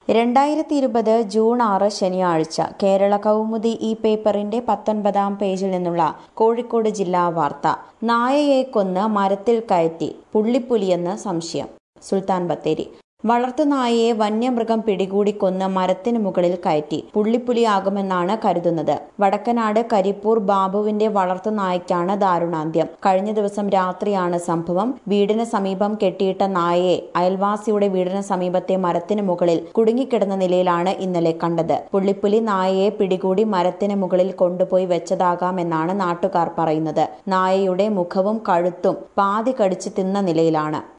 രണ്ടായിരത്തി ഇരുപത് ജൂൺ ആറ് ശനിയാഴ്ച കേരള കൗമുദി ഈ പേപ്പറിന്റെ പത്തൊൻപതാം പേജിൽ നിന്നുള്ള കോഴിക്കോട് ജില്ലാ വാർത്ത നായയെ കൊന്ന് മരത്തിൽ കയറ്റി പുള്ളിപ്പുലിയെന്ന് സംശയം സുൽത്താൻ ബത്തേരി വളർത്തുനായയെ വന്യമൃഗം പിടികൂടി കൊന്ന് മരത്തിന് മുകളിൽ കയറ്റി പുള്ളിപ്പുലിയാകുമെന്നാണ് കരുതുന്നത് വടക്കനാട് കരിപ്പൂർ ബാബുവിന്റെ വളർത്തുനായ്ക്കാണ് ദാരുണാന്ത്യം കഴിഞ്ഞ ദിവസം രാത്രിയാണ് സംഭവം വീടിന് സമീപം കെട്ടിയിട്ട നായയെ അയൽവാസിയുടെ വീടിന് സമീപത്തെ മരത്തിന് മുകളിൽ കുടുങ്ങിക്കിടന്ന നിലയിലാണ് ഇന്നലെ കണ്ടത് പുള്ളിപ്പുലി നായയെ പിടികൂടി മരത്തിന് മുകളിൽ കൊണ്ടുപോയി വെച്ചതാകാമെന്നാണ് നാട്ടുകാർ പറയുന്നത് നായയുടെ മുഖവും കഴുത്തും പാതി കടിച്ച് തിന്ന നിലയിലാണ്